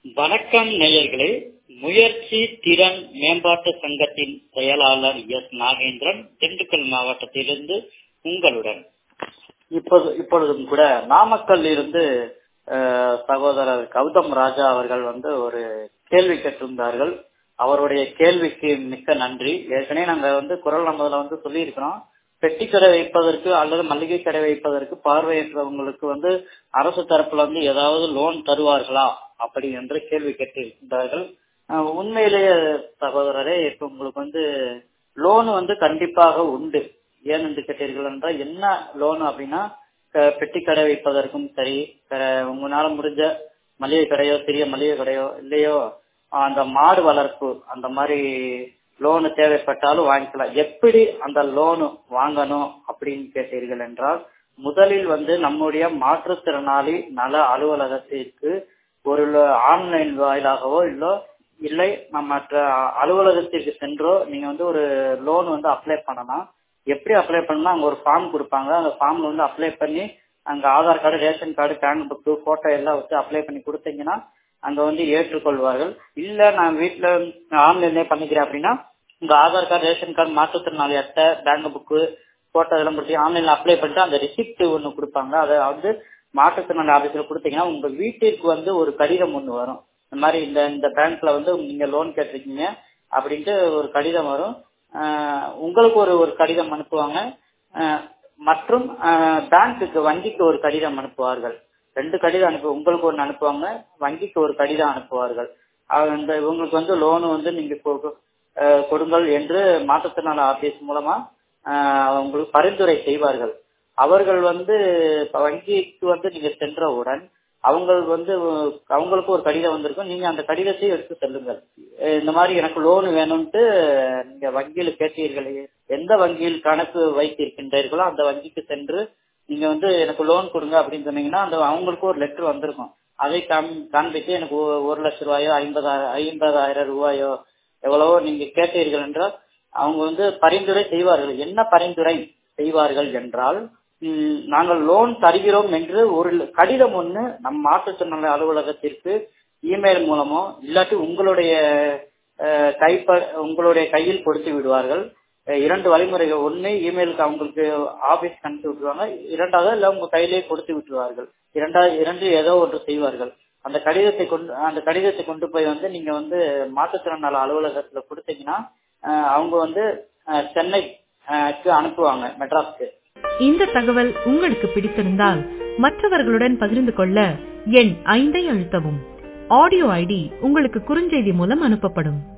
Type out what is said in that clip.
வணக்கம் நேயர்களே முயற்சி திறன் மேம்பாட்டு சங்கத்தின் செயலாளர் எஸ் நாகேந்திரன் திண்டுக்கல் மாவட்டத்திலிருந்து உங்களுடன் இப்போது இப்பொழுதும் கூட நாமக்கல் இருந்து அஹ், சகோதரர் கௌதம் ராஜா அவர்கள் வந்து ஒரு கேள்வி கேட்டிருந்தார்கள் அவருடைய கேள்விக்கு மிக்க நன்றி ஏற்கனவே நாங்க வந்து குரல் நம்மதுல வந்து சொல்லியிருக்கிறோம் பெட்டி கடை வைப்பதற்கு அல்லது மளிகை கடை வைப்பதற்கு பார்வையற்றவங்களுக்கு வந்து அரசு தரப்புல வந்து ஏதாவது லோன் தருவார்களா அப்படி என்று கேள்வி கேட்டிருக்கின்றார்கள் அஹ் உண்மையிலேயே சகோதரரே இப்ப உங்களுக்கு வந்து லோன் வந்து கண்டிப்பாக உண்டு ஏன் என்று கேட்டீர்கள் என்றால் என்ன லோன் அப்படின்னா க- பெட்டி கடை வைப்பதற்கும் சரி க- உங்களால முடிஞ்ச மளிகை கடையோ சிறிய மளிகை கடையோ இல்லையோ அந்த மாடு வளர்ப்பு அந்த மாதிரி லோனு தேவைப்பட்டாலும் வாங்கிக்கலாம் எப்படி அந்த லோனு வாங்கணும் அப்படின்னு கேட்டீர்கள் என்றால் முதலில் வந்து நம்முடைய மாற்றுத்திறனாளி நல அலுவலகத்திற்கு ஒரு ஆன்லைன் வாயிலாகவோ இல்லோ இல்லை நம்ம மற்ற அலுவலகத்திற்கு சென்றோ நீங்க வந்து ஒரு லோன் வந்து அப்ளை பண்ணலாம் எப்படி அப்ளை பண்ணலாம் அங்க ஒரு ஃபார்ம் கொடுப்பாங்க அந்த ஃபார்ம்ல வந்து அப்ளை பண்ணி அங்க Aadhaar card ration card bank book photo எல்லாம் வச்சு அப்ளை பண்ணி கொடுத்தீங்கன்னா அங்க வந்து ஏற்றுக்கொள்வார்கள் இல்ல நான் வீட்டுல ஆன்லைன்லயே பண்ணிக்கிறேன் அப்படின்னா உங்க ஆதார் கார்டு ரேஷன் கார்டு மாற்றுத்திறனாளி அட்டை பேங்க் புக்கு போட்டோ இதெல்லாம் கொடுத்து ஆன்லைன்ல அப்ளை பண்ணிட்டு அந்த ரிசிப்ட் ஒன்னு கொடுப்பாங்க அதை வந்து மாற்றுத்திறனாளி ஆபீஸ்ல கொடுத்தீங்கன்னா உங்க வீட்டிற்கு வந்து ஒரு கடிதம் ஒண்ணு வரும் இந்த மாதிரி இந்த இந்த பேங்க்ல வந்து நீங்க லோன் கேட்டிருக்கீங்க அப்படின்ட்டு ஒரு கடிதம் வரும் ஆஹ் உங்களுக்கு ஒரு ஒரு கடிதம் அனுப்புவாங்க ஆஹ் மற்றும் பேங்க்குக்கு வங்கிக்கு ஒரு கடிதம் அனுப்புவார்கள் ரெண்டு கடிதம் அனுப்பு உங்களுக்கு ஒன்று அனுப்புவாங்க வங்கிக்கு ஒரு கடிதம் அனுப்புவார்கள் ஆஹ் இந்த உங்களுக்கு வந்து லோனு வந்து நீங்க கொ- ஆஹ் கொடுங்கள் என்று மாற்றுத்திறனாளி ஆபீஸ் மூலமா ஆஹ் உங்களுக்கு பரிந்துரை செய்வார்கள் அவர்கள் வந்து இப்ப வங்கிக்கு வந்து நீங்க சென்றவுடன் அவங்க வந்து அவங்களுக்கு ஒரு கடிதம் வந்திருக்கும் நீங்க அந்த கடிதத்தை எடுத்து செல்லுங்கள் அஹ் இந்த மாதிரி எனக்கு லோன் வேணும்ட்டு நீங்க வங்கியில் கேட்டீர்களே எந்த வங்கியில் கணக்கு வைத்திருக்கின்றீர்களோ அந்த வங்கிக்கு சென்று நீங்க வந்து எனக்கு லோன் கொடுங்க அப்படின்னு சொன்னீங்கன்னா அந்த அவங்களுக்கு ஒரு லெட்டர் வந்திருக்கும் அதை காம் காண்பித்து எனக்கு ஒ- ஒரு லட்சம் ரூபாயோ ஐம்பதாயிரம் ஐம்பதாயிரம் ரூபாயோ எவ்வளவோ நீங்க கேட்டீர்கள் என்றால் அவங்க வந்து பரிந்துரை செய்வார்கள் என்ன பரிந்துரை செய்வார்கள் என்றால் ம், நாங்கள் லோன் தருகிறோம் என்று ஒரு கடிதம் ஒண்ணு நம் மாற்றுத்திறனாளி அலுவலகத்திற்கு இமெயில் மூலமோ இல்லாட்டி உங்களுடைய அஹ், கைப்ப உங்களுடைய கையில் கொடுத்து விடுவார்கள் அஹ், இரண்டு வழிமுறைகள் ஒண்ணு இமெயிலுக்கு அவங்களுக்கு ஆபீஸ் அனுப்பி விட்டுருவாங்க இரண்டாவது இல்ல உங்க கையிலேயே கொடுத்து விட்டுருவார்கள் இரண்டாவது இரண்டு ஏதோ ஒன்று செய்வார்கள் அந்த கடிதத்தை கொண்டு அந்த கடிதத்தை கொண்டு போய் வந்து நீங்க வந்து மாற்றுத்திறனாளி அலுவலகத்துல கொடுத்தீங்கன்னா அஹ், அவங்க வந்து அஹ், சென்னைக்கு அனுப்புவாங்க மெட்ராஸ்க்கு இந்த தகவல் உங்களுக்கு பிடித்திருந்தால் மற்றவர்களுடன் பகிர்ந்து கொள்ள எண் ஐந்தை அழுத்தவும் ஆடியோ ஐடி உங்களுக்கு குறுஞ்செய்தி மூலம் அனுப்பப்படும்